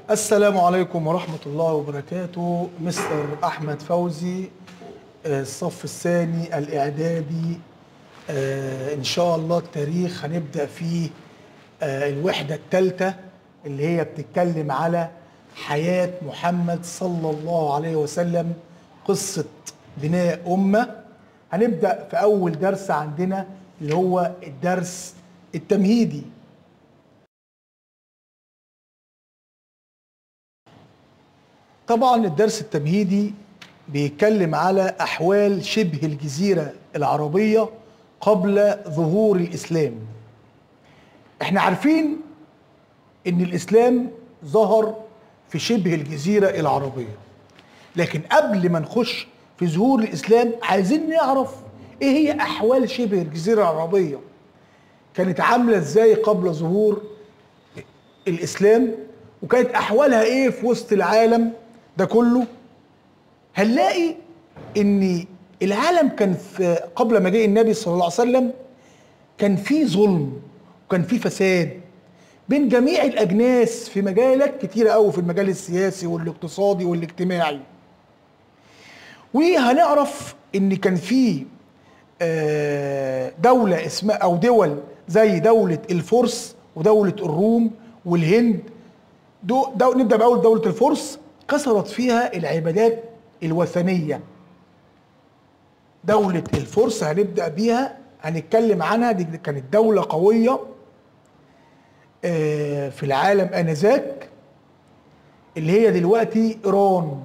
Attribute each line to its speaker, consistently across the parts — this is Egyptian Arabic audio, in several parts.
Speaker 1: السلام عليكم ورحمة الله وبركاته مستر أحمد فوزي آه، الصف الثاني الإعدادي آه، إن شاء الله التاريخ هنبدأ فيه آه، الوحدة الثالثة اللي هي بتتكلم على حياة محمد صلى الله عليه وسلم قصة بناء أمة هنبدأ في أول درس عندنا اللي هو الدرس التمهيدي طبعا الدرس التمهيدي بيتكلم على احوال شبه الجزيره العربيه قبل ظهور الاسلام احنا عارفين ان الاسلام ظهر في شبه الجزيره العربيه لكن قبل ما نخش في ظهور الاسلام عايزين نعرف ايه هي احوال شبه الجزيره العربيه كانت عامله ازاي قبل ظهور الاسلام وكانت احوالها ايه في وسط العالم ده كله هنلاقي ان العالم كان في قبل مجيء النبي صلى الله عليه وسلم كان في ظلم وكان في فساد بين جميع الاجناس في مجالات كتيره قوي في المجال السياسي والاقتصادي والاجتماعي وهنعرف ان كان في آه، دولة اسمها أو دول زي دولة الفرس ودولة الروم والهند دو دو نبدأ بأول دولة الفرس كثرت فيها العبادات الوثنية دولة الفرس هنبدأ بيها هنتكلم عنها دي كانت دولة قوية آه، في العالم آنذاك اللي هي دلوقتي إيران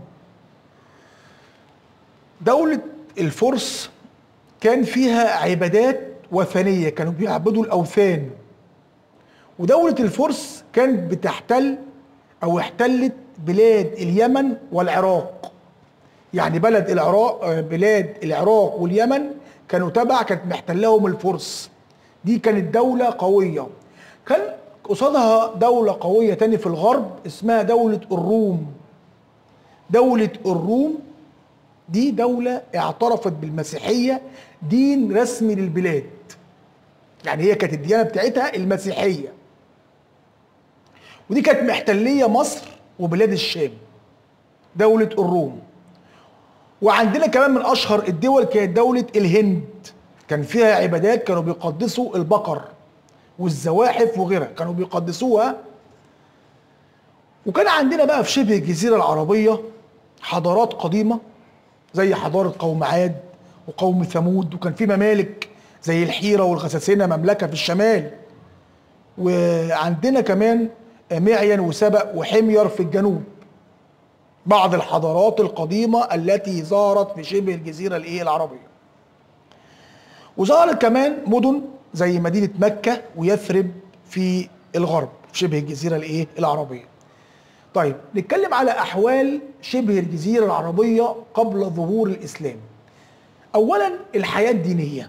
Speaker 1: دولة الفرس كان فيها عبادات وثنية كانوا بيعبدوا الأوثان ودولة الفرس كانت بتحتل أو احتلت بلاد اليمن والعراق يعني بلد العراق آه، بلاد العراق واليمن كانوا تبع كانت محتلهم الفرس دي كانت دولة قوية كان قصادها دولة قوية تاني في الغرب اسمها دولة الروم دولة الروم دي دولة اعترفت بالمسيحية دين رسمي للبلاد يعني هي كانت الديانة بتاعتها المسيحية ودي كانت محتلية مصر وبلاد الشام دولة الروم وعندنا كمان من أشهر الدول كانت دولة الهند كان فيها عبادات كانوا بيقدسوا البقر والزواحف وغيرها كانوا بيقدسوها وكان عندنا بقى في شبه الجزيرة العربية حضارات قديمة زي حضارة قوم عاد وقوم ثمود وكان في ممالك زي الحيرة والغساسنة مملكة في الشمال وعندنا كمان معين وسبأ وحمير في الجنوب بعض الحضارات القديمة التي ظهرت في شبه الجزيرة الايه العربية وظهرت كمان مدن زي مدينة مكة ويثرب في الغرب في شبه الجزيرة الايه العربية طيب نتكلم على احوال شبه الجزيره العربيه قبل ظهور الاسلام اولا الحياه الدينيه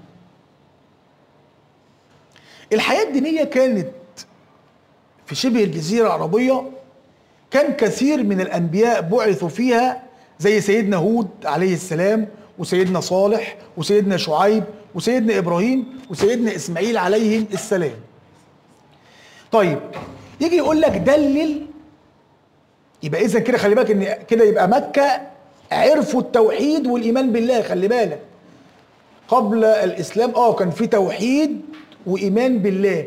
Speaker 1: الحياه الدينيه كانت في شبه الجزيره العربيه كان كثير من الانبياء بعثوا فيها زي سيدنا هود عليه السلام وسيدنا صالح وسيدنا شعيب وسيدنا ابراهيم وسيدنا اسماعيل عليهم السلام طيب يجي يقول لك دلل يبقى اذا كده خلي بالك ان كده يبقى مكه عرفوا التوحيد والايمان بالله خلي بالك قبل الاسلام اه كان في توحيد وايمان بالله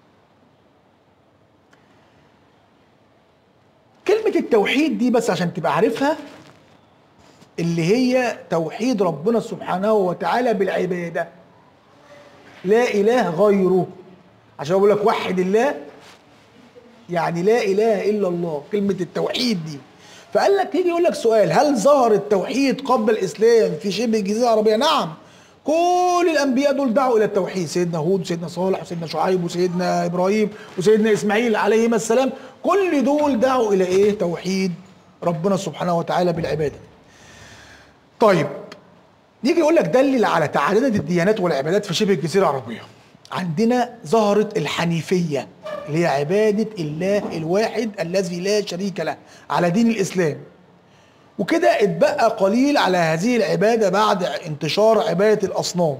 Speaker 1: كلمه التوحيد دي بس عشان تبقى عارفها اللي هي توحيد ربنا سبحانه وتعالى بالعباده لا اله غيره عشان بقول لك وحد الله يعني لا اله الا الله كلمه التوحيد دي فقال لك يجي يقول لك سؤال هل ظهر التوحيد قبل الاسلام في شبه الجزيره العربيه نعم كل الانبياء دول دعوا الى التوحيد سيدنا هود وسيدنا صالح وسيدنا شعيب وسيدنا ابراهيم وسيدنا اسماعيل عليهما السلام كل دول دعوا الى ايه توحيد ربنا سبحانه وتعالى بالعباده طيب يجي يقول لك دلل على تعددات الديانات والعبادات في شبه الجزيره العربيه عندنا ظهرت الحنيفيه اللي هي عباده الله الواحد الذي لا شريك له على دين الاسلام وكده اتبقى قليل على هذه العباده بعد انتشار عباده الاصنام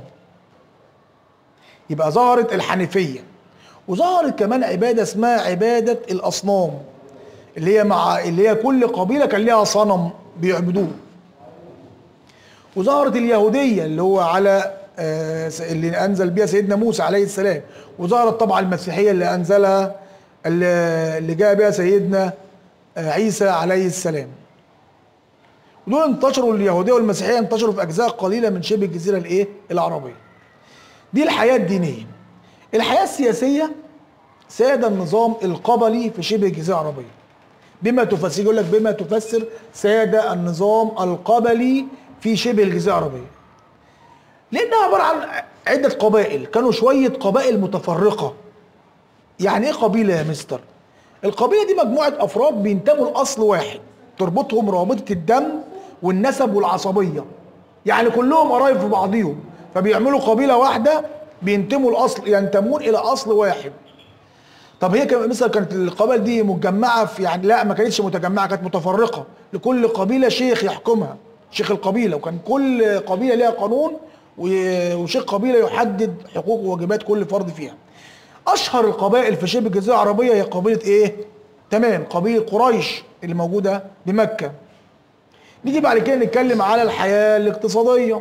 Speaker 1: يبقى ظهرت الحنيفيه وظهرت كمان عباده اسمها عباده الاصنام اللي هي مع اللي هي كل قبيله كان ليها صنم بيعبدوه وظهرت اليهوديه اللي هو على آه، س- اللي انزل بها سيدنا موسى عليه السلام وظهرت طبعا المسيحيه اللي انزلها اللي اللي جاء بها سيدنا آه، عيسى عليه السلام ودول انتشروا اليهوديه والمسيحيه انتشروا في اجزاء قليله من شبه الجزيره الايه العربيه دي الحياه الدينيه الحياه السياسيه ساد النظام القبلي في شبه الجزيره العربيه بما تفسر يقول لك بما تفسر ساد النظام القبلي في شبه الجزيره العربيه لانها عباره عن عده قبائل كانوا شويه قبائل متفرقه يعني ايه قبيله يا مستر القبيله دي مجموعه افراد بينتموا لاصل واحد تربطهم رابطه الدم والنسب والعصبيه يعني كلهم قرايب في بعضيهم فبيعملوا قبيله واحده بينتموا لاصل ينتمون الى اصل واحد طب هي كان مثلا كانت القبائل دي متجمعه في يعني لا ما كانتش متجمعه كانت متفرقه لكل قبيله شيخ يحكمها شيخ القبيله وكان كل قبيله ليها قانون و- وشيخ قبيله يحدد حقوق وواجبات كل فرد فيها اشهر القبائل في شبه الجزيره العربيه هي قبيله ايه تمام قبيله قريش اللي موجوده بمكه نيجي بعد كده نتكلم على الحياه الاقتصاديه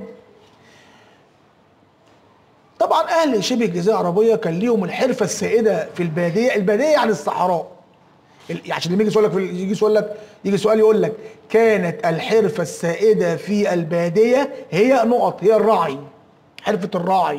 Speaker 1: طبعا اهل شبه الجزيره العربيه كان ليهم الحرفه السائده في الباديه الباديه يعني الصحراء ال- يعني عشان لما يجي سؤال لك في ال- يجي سؤال لك يجي سؤال يقول لك كانت الحرفه السائده في الباديه هي نقط هي الرعي حرفه الراعي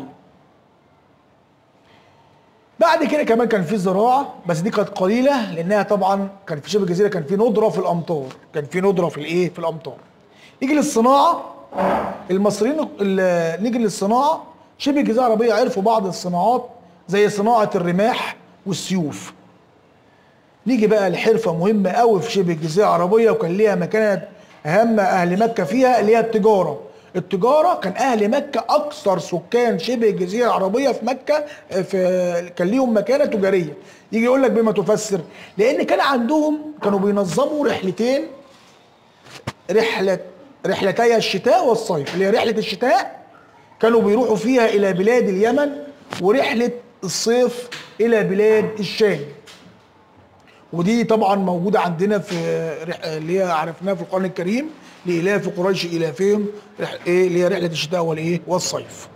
Speaker 1: بعد كده كمان كان في زراعه بس دي كانت قليله لانها طبعا كان في شبه الجزيره كان في ندره في الامطار كان في ندره في الايه في الامطار نيجي للصناعه المصريين ال- نيجي للصناعه شبه الجزيره العربيه عرفوا بعض الصناعات زي صناعه الرماح والسيوف نيجي بقى لحرفه مهمه قوي في شبه الجزيره العربيه وكان ليها مكانه اهم اهل مكه فيها اللي هي التجاره التجاره كان اهل مكه اكثر سكان شبه الجزيره العربيه في مكه آه، في كان ليهم مكانه تجاريه يجي يقول لك بما تفسر لان كان عندهم كانوا بينظموا رحلتين رحله رحلتي الشتاء والصيف اللي هي رحله الشتاء كانوا بيروحوا فيها الى بلاد اليمن ورحله الصيف الى بلاد الشام ودي طبعا موجوده عندنا في رح- اللي هي عرفناها في القران الكريم لالاف قريش الافهم رح- ايه اللي هي رحله الشتاء والايه والصيف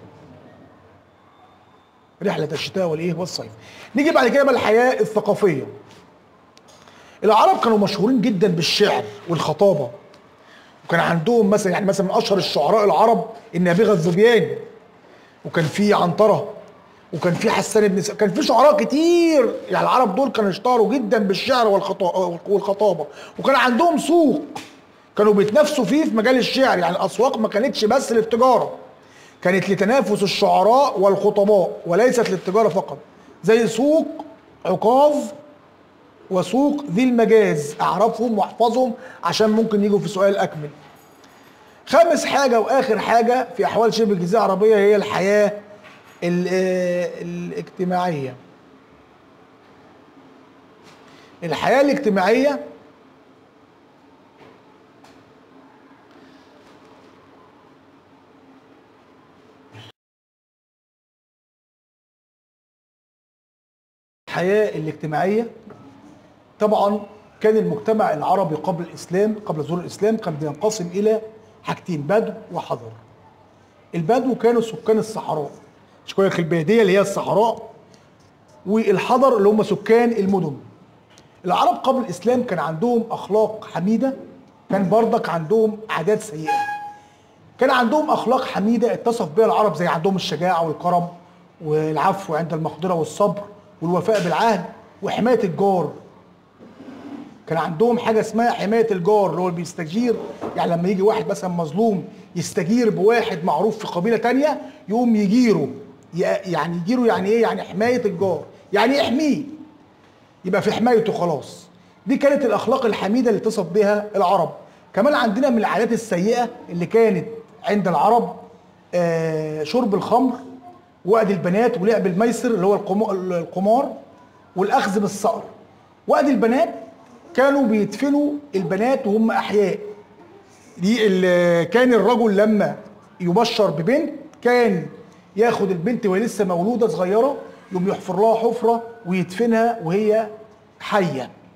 Speaker 1: رحله الشتاء والايه والصيف نيجي بعد كده بقى الحياه الثقافيه العرب كانوا مشهورين جدا بالشعر والخطابه وكان عندهم مثلا يعني مثلا من اشهر الشعراء العرب النابغه الذبياني وكان في عنتره وكان في حسان بن س... كان في شعراء كتير يعني العرب دول كانوا اشتهروا جدا بالشعر والخطا... والخطابه وكان عندهم سوق كانوا بيتنافسوا فيه في مجال الشعر يعني الاسواق ما كانتش بس للتجاره كانت لتنافس الشعراء والخطباء وليست للتجاره فقط زي سوق عكاظ وسوق ذي المجاز اعرفهم واحفظهم عشان ممكن يجوا في سؤال اكمل خامس حاجه واخر حاجه في احوال شبه الجزيره العربيه هي الحياه ال- آه، الاجتماعيه الحياه الاجتماعيه الحياه الاجتماعيه طبعا كان المجتمع العربي قبل الاسلام قبل ظهور الاسلام كان بينقسم الى حاجتين بدو وحضر البدو كانوا سكان الصحراء شويه في الباديه اللي هي الصحراء والحضر اللي هم سكان المدن العرب قبل الاسلام كان عندهم اخلاق حميده كان برضك عندهم عادات سيئه كان عندهم اخلاق حميده اتصف بها العرب زي عندهم الشجاعه والكرم والعفو عند المقدره والصبر والوفاء بالعهد وحمايه الجار كان عندهم حاجه اسمها حمايه الجار اللي هو اللي بيستجير يعني لما يجي واحد مثلا مظلوم يستجير بواحد معروف في قبيله تانية يقوم يجيره ي- يعني يجيره يعني ايه يعني حمايه الجار يعني يحميه يبقى في حمايته خلاص دي كانت الاخلاق الحميده اللي اتصف بها العرب كمان عندنا من العادات السيئه اللي كانت عند العرب آه شرب الخمر وقد البنات ولعب الميسر اللي هو القما- القمار والاخذ بالصقر وقد البنات كانوا بيدفنوا البنات وهم احياء دي ال- كان الرجل لما يبشر ببنت كان ياخد البنت وهي لسه مولوده صغيره يقوم يحفر لها حفره ويدفنها وهي حيه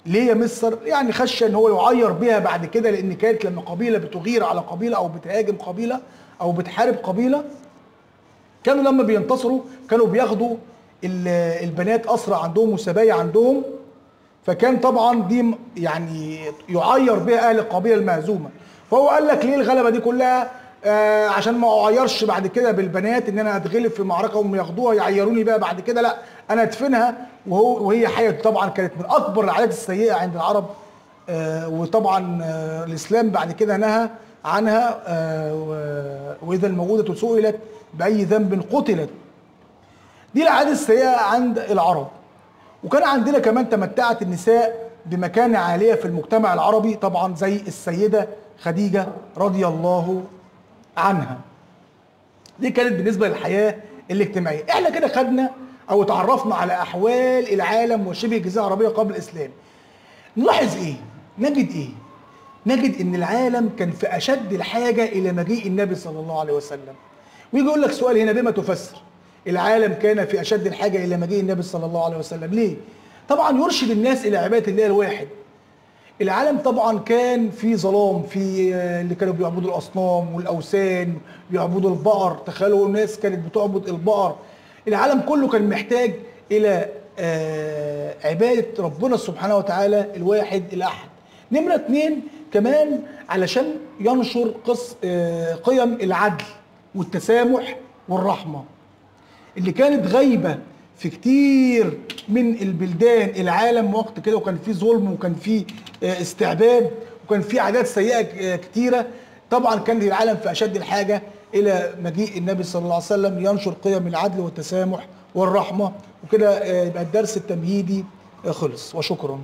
Speaker 1: ليه يا مستر يعني خشى ان هو يعير بها بعد كده لان كانت لما قبيله بتغير على قبيله او بتهاجم قبيله او بتحارب قبيله كانوا لما بينتصروا كانوا بياخدوا ال- البنات اسرى عندهم وسبايا عندهم فكان طبعا دي م- يعني يعير بها اهل القبيله المهزومه فهو قال لك ليه الغلبه دي كلها آه عشان ما اعيرش بعد كده بالبنات ان انا اتغلب في معركه وهم ياخدوها يعيروني بقى بعد كده لا انا ادفنها وهو وهي حيه طبعا كانت من اكبر العادات السيئه عند العرب آه وطبعا آه الاسلام بعد كده نهى عنها آه و- واذا الموءودة سئلت باي ذنب قتلت دي العادة السيئة عند العرب وكان عندنا كمان تمتعت النساء بمكانة عالية في المجتمع العربي طبعا زي السيدة خديجة رضي الله عنها دي كانت بالنسبة للحياة الاجتماعية احنا كده خدنا او تعرفنا على احوال العالم وشبه الجزيرة العربية قبل الاسلام نلاحظ ايه نجد ايه نجد ان العالم كان في اشد الحاجة الى مجيء النبي صلى الله عليه وسلم ويجي يقول لك سؤال هنا بما تفسر العالم كان في اشد الحاجة الى مجيء النبي صلى الله عليه وسلم ليه طبعا يرشد الناس الى عبادة الله الواحد العالم طبعا كان في ظلام في آه، اللي كانوا بيعبدوا الاصنام والاوثان بيعبدوا البقر تخيلوا الناس كانت بتعبد البقر العالم كله كان محتاج الى آه، عباده ربنا سبحانه وتعالى الواحد الاحد نمره اتنين كمان علشان ينشر قص آه، قيم العدل والتسامح والرحمه اللي كانت غايبه في كتير من البلدان العالم وقت كده وكان في ظلم وكان في آه، استعباد وكان في عادات سيئه ك- آه، كتيره طبعا كان العالم في اشد الحاجه الى مجيء النبي صلى الله عليه وسلم ينشر قيم العدل والتسامح والرحمه وكده آه، يبقى الدرس التمهيدي آه، خلص وشكرا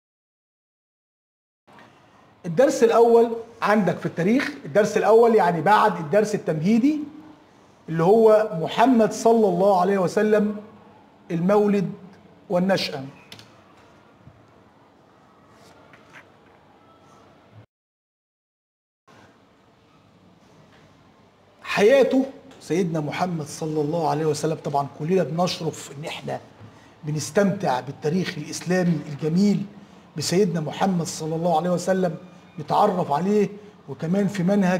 Speaker 1: الدرس الاول عندك في التاريخ الدرس الاول يعني بعد الدرس التمهيدي اللي هو محمد صلى الله عليه وسلم المولد والنشأة حياته سيدنا محمد صلى الله عليه وسلم طبعا كلنا بنشرف ان احنا بنستمتع بالتاريخ الاسلامي الجميل بسيدنا محمد صلى الله عليه وسلم نتعرف عليه وكمان في منهج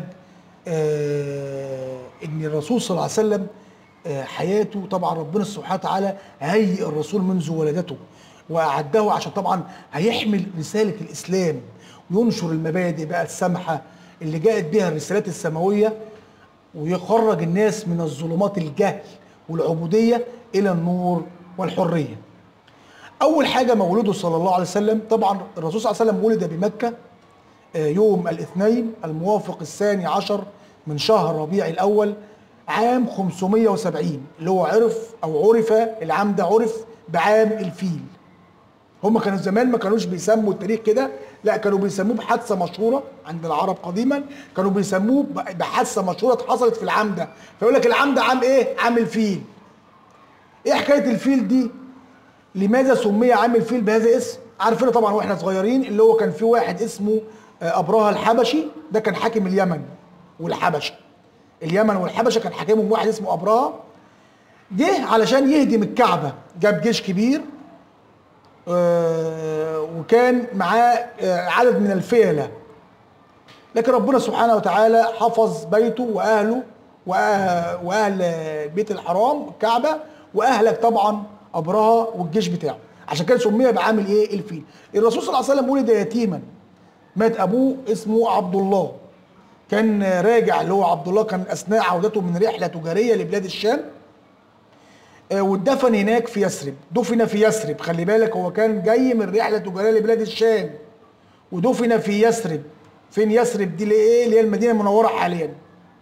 Speaker 1: آه ان الرسول صلى الله عليه وسلم آه حياته طبعا ربنا سبحانه وتعالى هيئ الرسول منذ ولادته واعده عشان طبعا هيحمل رساله الاسلام وينشر المبادئ بقى السامحه اللي جاءت بها الرسالات السماويه ويخرج الناس من الظلمات الجهل والعبودية إلى النور والحرية أول حاجة مولده صلى الله عليه وسلم طبعا الرسول صلى الله عليه وسلم ولد بمكة آه، يوم الاثنين الموافق الثاني عشر من شهر ربيع الأول عام 570 اللي هو عرف أو عرف العام ده عرف بعام الفيل هم كانوا زمان ما كانوش بيسموا التاريخ كده لا كانوا بيسموه بحادثه مشهوره عند العرب قديما كانوا بيسموه ب- بحادثه مشهوره حصلت في العام ده فيقول لك العام ده عام ايه عام الفيل ايه حكايه الفيل دي لماذا سمي عام الفيل بهذا الاسم عارفينه طبعا واحنا صغيرين اللي هو كان في واحد اسمه آه، ابرهه الحبشي ده كان حاكم اليمن والحبشه اليمن والحبشه كان حاكمهم واحد اسمه ابرهه جه علشان يهدم الكعبه جاب جيش كبير آه، وكان معاه آه، عدد من الفيلة لكن ربنا سبحانه وتعالى حفظ بيته واهله وأه- واهل بيت الحرام الكعبه واهلك طبعا ابرهه والجيش بتاعه عشان كده سمي بعامل ايه الفيل الرسول صلى الله عليه وسلم ولد يتيما مات ابوه اسمه عبد الله كان راجع اللي هو عبد الله كان اثناء عودته من رحله تجاريه لبلاد الشام آه، واتدفن هناك في يثرب دفن في يثرب خلي بالك هو كان جاي من رحله تجاريه لبلاد الشام ودفن في يثرب فين يثرب دي اللي ايه اللي هي المدينه المنوره حاليا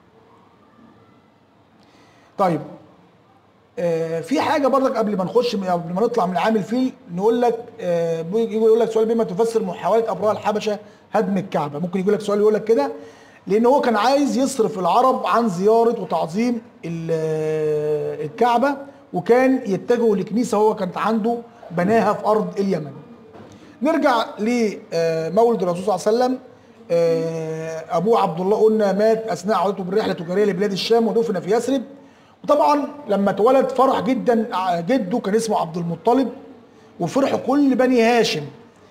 Speaker 1: طيب آه في حاجه برضك قبل ما نخش قبل ما نطلع من عام الفيل نقول لك آه يجي يقول لك سؤال بما تفسر محاوله ابرار الحبشه هدم الكعبه ممكن يقول لك سؤال يقول لك كده لان هو كان عايز يصرف العرب عن زياره وتعظيم ال- آه، الكعبه وكان يتجهوا لكنيسه هو كانت عنده بناها في ارض اليمن نرجع لمولد الرسول صلى الله عليه وسلم آه، ابوه عبد الله قلنا مات اثناء عودته بالرحله التجاريه لبلاد الشام ودفن في يثرب وطبعا لما اتولد فرح جدا ع- جده كان اسمه عبد المطلب وفرحوا كل بني هاشم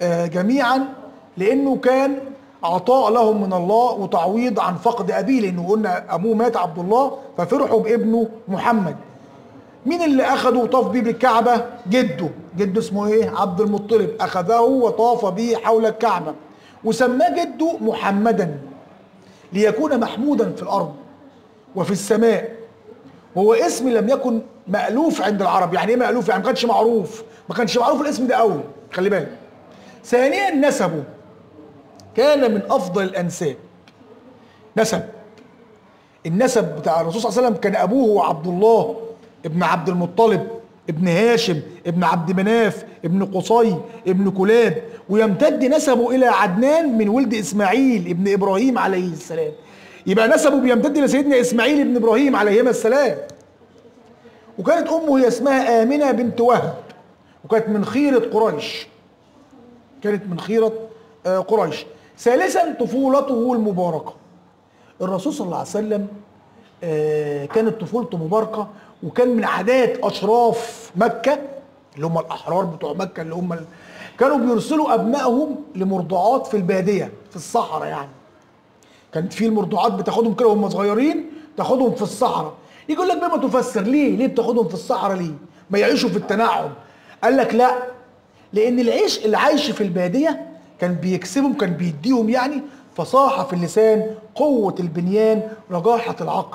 Speaker 1: آه، جميعا لانه كان عطاء لهم من الله وتعويض عن فقد ابيه لانه قلنا ابوه مات عبد الله ففرحوا بابنه محمد مين اللي اخذه وطاف بيه بالكعبه جده جده اسمه ايه عبد المطلب اخذه وطاف به حول الكعبه وسماه جده محمدا ليكون محمودا في الارض وفي السماء وهو اسم لم يكن مألوف عند العرب يعني ايه مألوف يعني ما كانش معروف ما كانش معروف الاسم ده قوي خلي بالك ثانيا نسبه كان من افضل الانساب نسب النسب بتاع الرسول صلى الله عليه وسلم كان ابوه هو عبد الله ابن عبد المطلب ابن هاشم ابن عبد مناف ابن قصي ابن كلاب ويمتد نسبه الى عدنان من ولد اسماعيل ابن ابراهيم عليه السلام يبقى نسبه بيمتد لسيدنا اسماعيل ابن ابراهيم عليهما السلام وكانت امه هي اسمها امنه بنت وهب وكانت من خيره قريش كانت من خيره آه، قريش ثالثا طفولته المباركه الرسول صلى الله عليه وسلم آه، كانت طفولته مباركه وكان من عادات اشراف مكه اللي هم الاحرار بتوع مكه اللي هم ال... كانوا بيرسلوا ابنائهم لمرضعات في الباديه في الصحراء يعني كانت في المرضعات بتاخدهم كده وهم صغيرين تاخدهم في الصحراء يقول لك بما تفسر ليه ليه بتاخدهم في الصحراء ليه ما يعيشوا في التنعم قال لك لا لان العيش اللي عايش في الباديه كان بيكسبهم كان بيديهم يعني فصاحه في اللسان قوه البنيان رجاحه العقل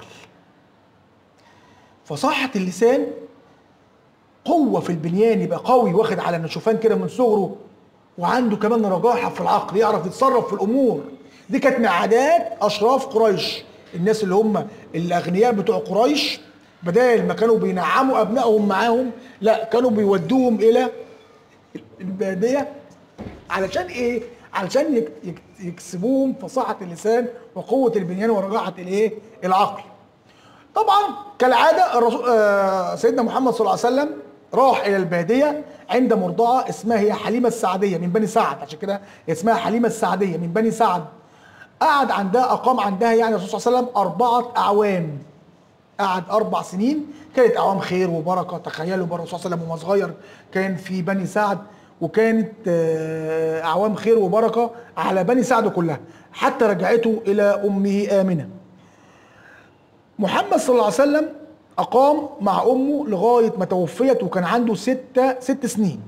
Speaker 1: فصاحه اللسان قوه في البنيان يبقى قوي واخد على النشوفان كده من صغره وعنده كمان رجاحه في العقل يعرف يتصرف في الامور دي كانت من عادات اشراف قريش الناس اللي هم الاغنياء بتوع قريش بدل ما كانوا بينعموا ابنائهم معاهم لا كانوا بيودوهم الى الباديه علشان ايه؟ علشان يك- يك- يكسبوهم فصاحه اللسان وقوه البنيان ورجاحه الايه؟ العقل. طبعا كالعاده الرسول آه سيدنا محمد صلى الله عليه وسلم راح الى الباديه عند مرضعه اسمها هي حليمه السعديه من بني سعد عشان كده اسمها حليمه السعديه من بني سعد قعد عندها اقام عندها يعني الرسول صلى الله عليه وسلم اربعه اعوام قعد اربع سنين كانت اعوام خير وبركه تخيلوا بقى الرسول صلى الله عليه وسلم وهو صغير كان في بني سعد وكانت آه، اعوام خير وبركه على بني سعد كلها حتى رجعته الى امه امنه محمد صلى الله عليه وسلم أقام مع أمه لغاية ما توفيت وكان عنده ستة ست سنين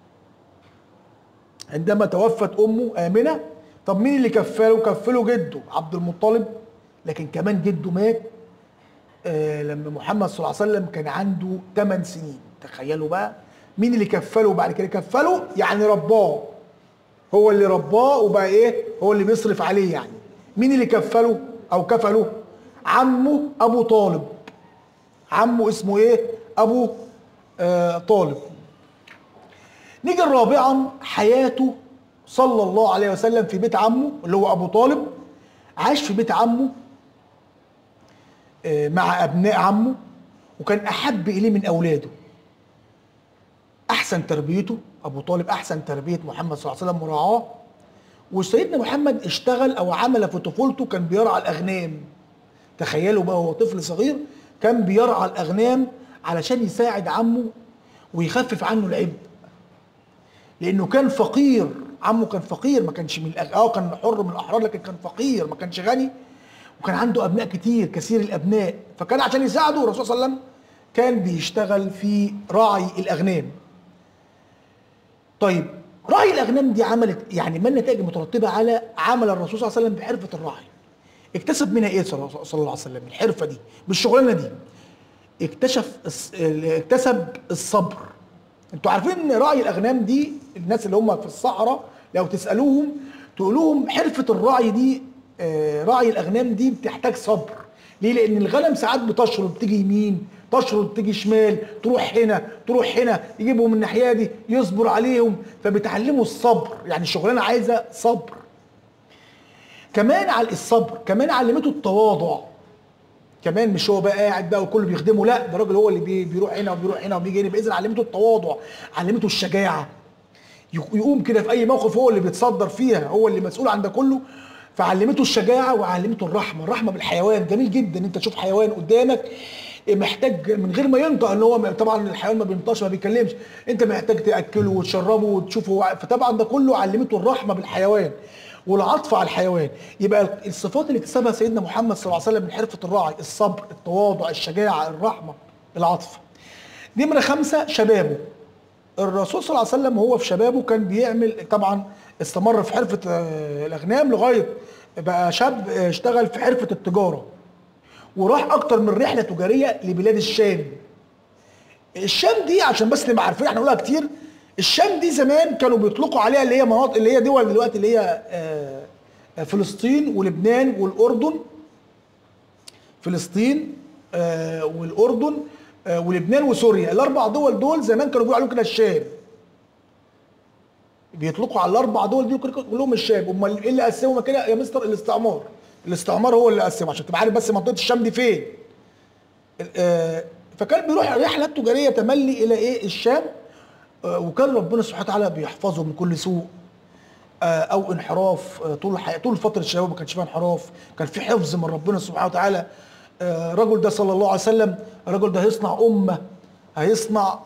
Speaker 1: عندما توفت أمه آمنة طب مين اللي كفله؟ كفله جده عبد المطلب لكن كمان جده مات آه لما محمد صلى الله عليه وسلم كان عنده 8 سنين تخيلوا بقى مين اللي كفله بعد كده كفله يعني رباه هو اللي رباه وبقى ايه هو اللي بيصرف عليه يعني مين اللي كفله او كفله عمه ابو طالب عمه اسمه ايه ابو آه طالب نيجي رابعا حياته صلى الله عليه وسلم في بيت عمه اللي هو ابو طالب عاش في بيت عمه آه، مع ابناء عمه وكان احب اليه من اولاده احسن تربيته ابو طالب احسن تربيه محمد صلى الله عليه وسلم ورعاه وسيدنا محمد اشتغل او عمل في طفولته كان بيرعى الاغنام تخيلوا بقى هو طفل صغير كان بيرعى الاغنام علشان يساعد عمه ويخفف عنه العبء لانه كان فقير عمه كان فقير ما كانش من الأغ... اه كان حر من الاحرار لكن كان فقير ما كانش غني وكان عنده ابناء كتير كثير الابناء فكان عشان يساعده الرسول صلى الله عليه وسلم كان بيشتغل في راعي الاغنام طيب راعي الاغنام دي عملت يعني ما النتائج المترتبه على عمل الرسول صلى الله عليه وسلم بحرفه الراعي اكتسب منها ايه صلى الله صلى الله عليه وسلم الحرفه دي بالشغلانه دي اكتشف الس- ال- اكتسب الصبر انتوا عارفين ان راعي الاغنام دي الناس اللي هم في الصحراء لو تسالوهم تقول لهم حرفه الراعي دي آه، راعي الاغنام دي بتحتاج صبر ليه لان الغنم ساعات بتشرد تيجي يمين تشرد تيجي شمال تروح هنا تروح هنا يجيبهم من الناحيه دي يصبر عليهم فبتعلموا الصبر يعني الشغلانه عايزه صبر كمان على الصبر كمان علمته التواضع كمان مش هو بقى قاعد بقى وكله بيخدمه لا ده راجل هو اللي بي- بيروح هنا وبيروح هنا وبيجي هنا باذن علمته التواضع علمته الشجاعه يق- يقوم كده في اي موقف هو اللي بيتصدر فيها هو اللي مسؤول عن ده كله فعلمته الشجاعه وعلمته الرحمه الرحمه بالحيوان جميل جدا ان انت تشوف حيوان قدامك محتاج من غير ما ينطق ان هو طبعا الحيوان ما بينطقش ما بيتكلمش انت محتاج تاكله وتشربه وتشوفه هو- فطبعا ده كله علمته الرحمه بالحيوان والعطف على الحيوان يبقى الصفات اللي اكتسبها سيدنا محمد صلى الله عليه وسلم من حرفه الراعي الصبر التواضع الشجاعه الرحمه العطف نمره خمسه شبابه الرسول صلى الله عليه وسلم وهو في شبابه كان بيعمل طبعا استمر في حرفه آه، الاغنام لغايه بقى شاب آه، اشتغل في حرفه التجاره وراح اكتر من رحله تجاريه لبلاد الشام الشام دي عشان بس نبقى عارفين احنا نقولها كتير الشام دي زمان كانوا بيطلقوا عليها اللي هي مناطق اللي هي دول دلوقتي اللي هي آه، آه، فلسطين ولبنان والاردن فلسطين آه، والاردن آه، ولبنان وسوريا الاربع دول دول زمان كانوا بيقولوا عليهم كده الشام بيطلقوا على الاربع دول دي كلهم الشام امال ايه اللي قسمهم كده يا مستر الاستعمار الاستعمار هو اللي قسمه عشان تبقى عارف بس منطقه الشام دي فين آه، فكان بيروح رحلات تجاريه تملي الى ايه الشام آه، وكان ربنا سبحانه وتعالى بيحفظه من كل سوء آه، او انحراف آه، طول الحياه طول فتره الشباب ما كانش فيها انحراف كان في حفظ من ربنا سبحانه وتعالى آه، الرجل ده صلى الله عليه وسلم الرجل ده هيصنع امه هيصنع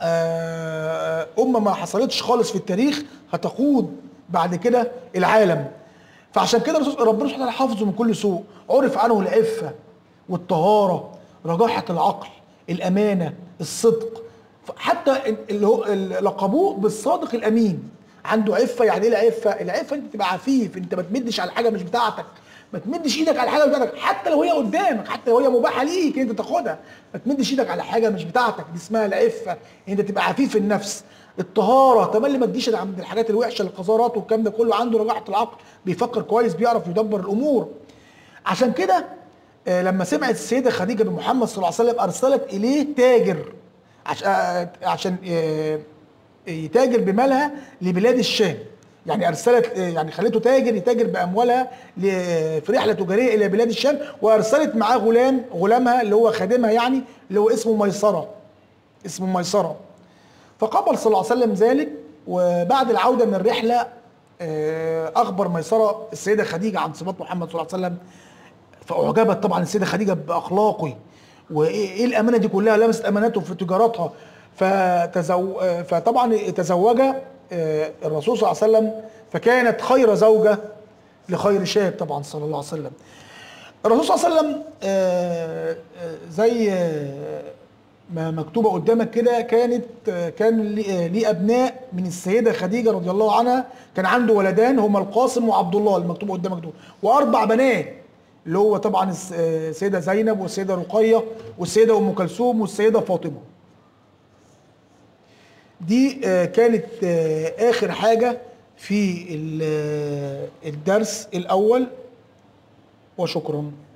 Speaker 1: آه، امه ما حصلتش خالص في التاريخ هتقود بعد كده العالم فعشان كده الرسول- ربنا سبحانه وتعالى حافظه من كل سوء عرف عنه العفه والطهاره رجاحه العقل الامانه الصدق حتى اللي هو اللي لقبوه بالصادق الامين عنده عفه يعني ايه العفه؟ العفه انت تبقى عفيف انت ما تمدش على حاجه مش بتاعتك ما تمدش ايدك على حاجه مش بتاعتك حتى لو هي قدامك حتى لو هي مباحه ليك انت تاخدها ما تمدش ايدك على حاجه مش بتاعتك دي اسمها العفه انت تبقى عفيف النفس الطهاره تملي ما تجيش عند الحاجات الوحشه القذارات والكلام ده كله عنده رجاحه العقل بيفكر كويس بيعرف يدبر الامور عشان كده آه، لما سمعت السيده خديجه بن محمد صلى الله عليه وسلم ارسلت اليه تاجر عش- آه، عشان آه، يتاجر بمالها لبلاد الشام يعني ارسلت آه، يعني خليته تاجر يتاجر باموالها ل- في رحله تجاريه الى بلاد الشام وارسلت معاه غلام غلامها اللي هو خادمها يعني اللي هو اسمه ميسره اسمه ميسره فقبل صلى الله عليه وسلم ذلك وبعد العوده من الرحله آه، اخبر ميسره السيده خديجه عن صفات محمد صلى الله عليه وسلم فاعجبت طبعا السيده خديجه باخلاقه وايه إيه الامانه دي كلها لمست امانته في تجارتها فتزو آه، فطبعا تزوج آه، الرسول صلى الله عليه وسلم فكانت خير زوجه لخير شاب طبعا صلى الله عليه وسلم الرسول صلى الله عليه وسلم آه، آه، زي آه، ما مكتوبه قدامك كده كانت آه، كان ليه آه، ليه ابناء من السيده خديجه رضي الله عنها كان عنده ولدان هما القاسم وعبد الله المكتوب قدامك دول واربع بنات اللي هو طبعا الس- آه، السيده زينب والسيده رقيه والسيده ام كلثوم والسيده فاطمه دي آه، كانت آه، اخر حاجه في ال- آه، الدرس الاول وشكرا